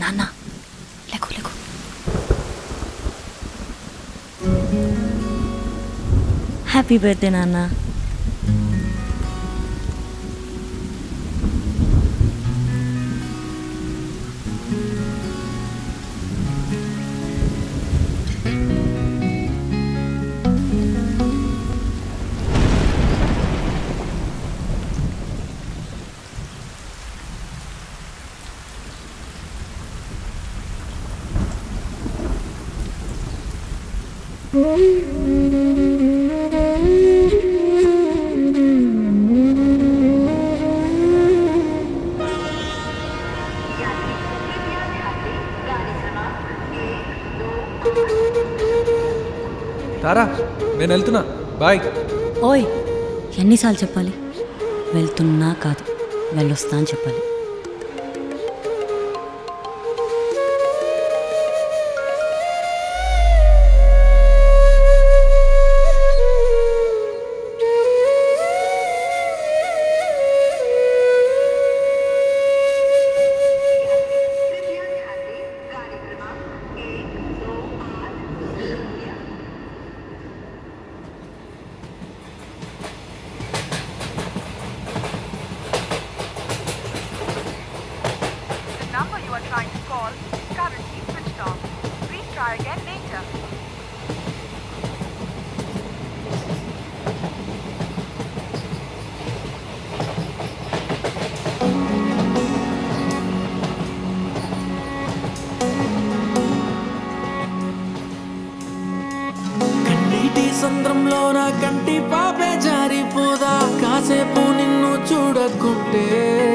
నాన్న లేకు లేకు happy birthday నాన్న తారా నేను వెళ్తున్నా బాయ్ ఓయ్ ఎన్నిసార్లు చెప్పాలి వెళ్తున్నా కాదు వెళ్ళొస్తా అని చెప్పాలి The number you are trying to call is currently switched off. Please try again later. కన్నీటి సంద్రంలో నా కంటి పాపే జారిపోదా కాసేపు నిన్ను చూడకుంటే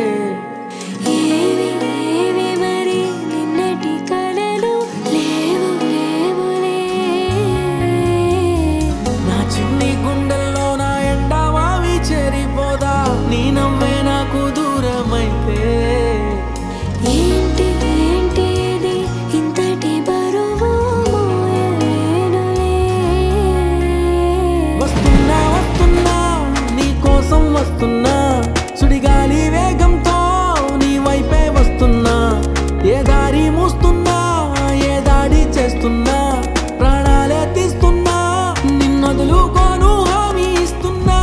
ఏవి ఏవి మరి నిన్నటి కలలు లేవు లేవులే నా చిన్ని గుండెల్లో నా ఎండమావి చేరిపోదా నీ నవ్వే నాకు దూరమైతే ఏంటి ఏంటి ఇది ఇంతటి బరువు మోయలేనులే వస్తున్నా వస్తున్నా నీ కోసం వస్తున్నా సుడిగాలి వేగంతో నీ వైపే వస్తున్నా ఏ దారి మూస్తున్నా ఏ దాడి చేస్తున్నా ప్రాణాలే తీస్తున్నా నిన్నొదులుకోను హామీ ఇస్తున్నా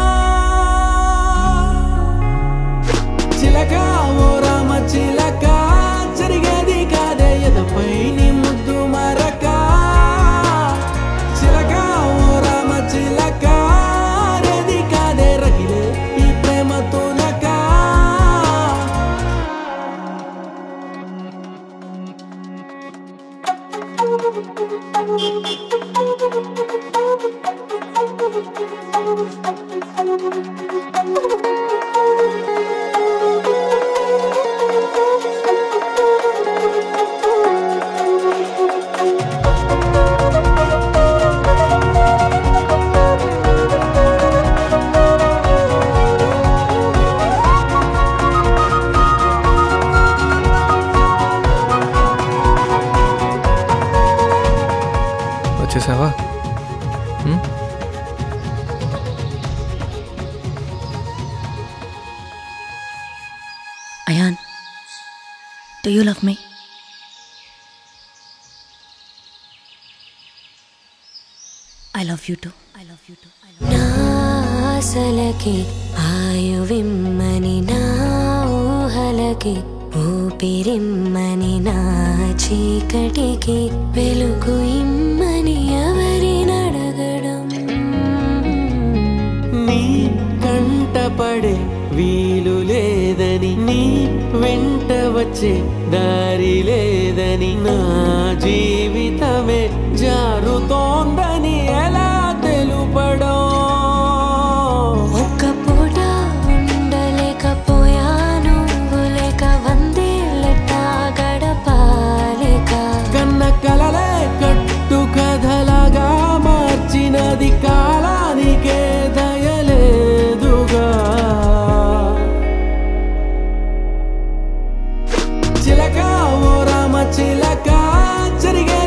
చిలక ఓ రామ చిలక జరిగేది కాదే ఎదపై నీ ముద్దు మరక చిలక ఓ రామ చిలక రేది కాదే రగిలే ఈ ప్రేమ తునక వచ్చేసావా హ్మ్? Ayaan do you love me I love you too I love you too నా ఆశలకి ఆయువిమ్మని నా ఊహలకి ఊపిరిమ్మని నా చీకటికి వెలుగు ఇమ్మని ఎవరినడగడం నీ కంటపడే వీలు లేదని నీ వెంట వచ్చే దారి లేదని నా జీవితమే జారుతోందని ఎలా తెలుపడం ఒక్క పూట ఉండలేకపోయాను లేక వందేళ్ళట గడపాలేక కన్న కలలే కట్టు కథలాగా మార్చినది కాలానికే దయలేదుగా చిలక ఓ రామ చిలక జరిగే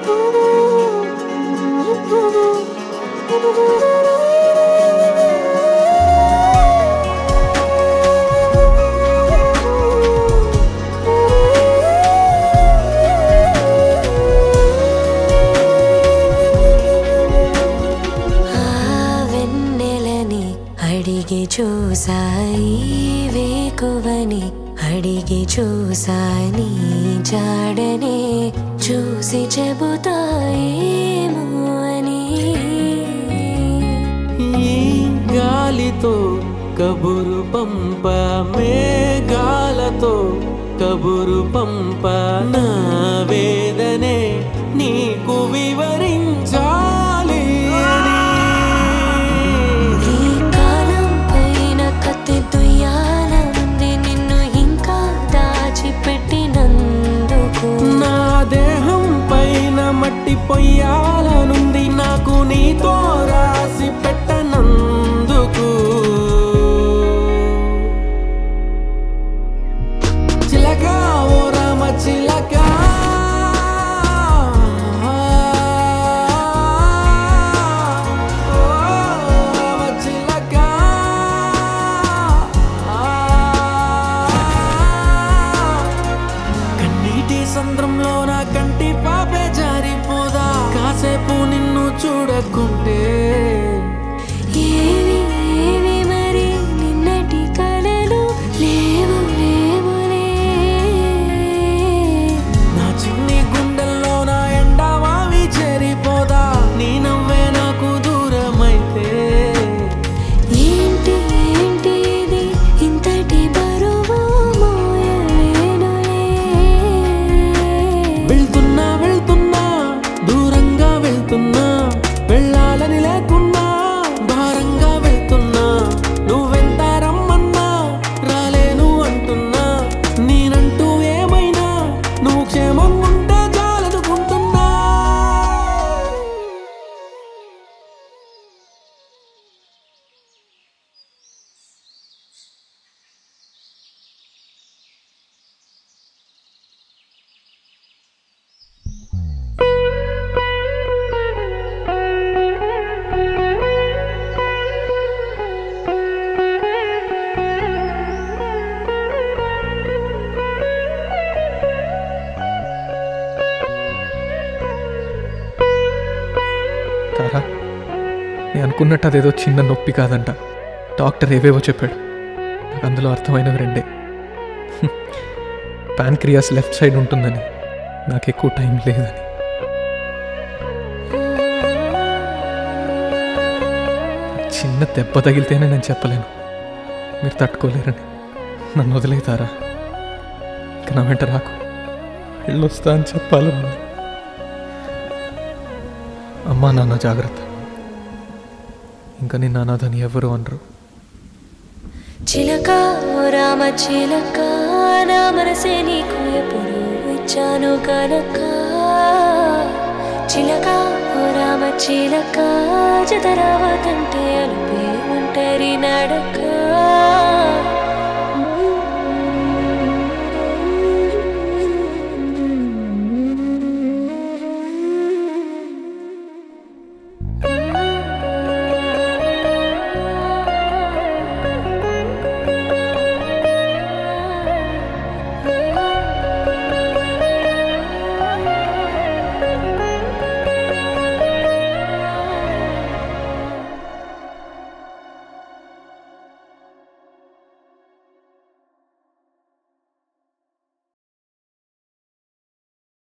ఆ వెన్నెలని అడిగి చూసాయి వేకువని అడిగి చూసాని జాడనే చూసి చెబుతాయేమో అని ఈ గాలితో కబురు పంప మేఘాలతో కబురు పంప నా వేదనే నీకు వివరించాలి అని. ఈ కాలం పైన కత్తి దుయ్యాలంది నిన్ను ఇంకా దాచిపెట్టినందుకు నా దేహం పైన మట్టి పొయ్యాలనుంది నాకు నీతో రాసి పెట్టనందుకు చిలక ఓ రామ చిలక ఓ రామ చిలక కన్నీటి సంద్రంలో నా కంటి పాపే జారిపోదా కాసేపు నిన్ను చూడకుంటే ఏవి ఏవి మరి నిన్నటి కలలు లేవు లేవులే నా చిన్ని గుండెల్లో నా ఎండమావి చేరిపోదా నీ నవ్వే నాకు దూరమైతే ఏంటి ఏంటి ఇది ఇంతటి బరువు మోయలేనులే వెళ్తున్నా వెళ్తున్నా దూరంగా వెళ్తున్నా వెళ్ళాలని లేకున్నా భారంగా వెళ్తున్నా నువ్వెంత రమ్మన్నా రాలేను అంటున్నా నేనంటూ ఏమైనా నువ్వు క్షేమం ఉంటే చాలనుకుంటున్నా తారా నేను అనుకున్నట్టు అదేదో చిన్న నొప్పి కాదంట డాక్టర్ ఏవేవో చెప్పాడు నాకు అందులో అర్థమైనవి రెండే ప్యాన్క్రియాస్ లెఫ్ట్ సైడ్ ఉంటుందని నాకు ఎక్కువ టైం లేదని చిన్న దెబ్బ తగిలితేనే నేను చెప్పలేను మీరు తట్టుకోలేరని నన్ను వదిలేతారా ఇక నా వెంట రాకు వెళ్ళొస్తా అని చెప్పాలన్నా అమ్మా నాన్న జాగ్రత్త ఇంకా నిన్న అనాథని ఎవరు అనరు చిలక ఓ రామ చిలక నా మనసే నీకు ఎప్పుడు ఇచ్చాను కనుక చిలక ఓ రామ చిలక జతరావతంటే అలుపే ఒంటరి నడక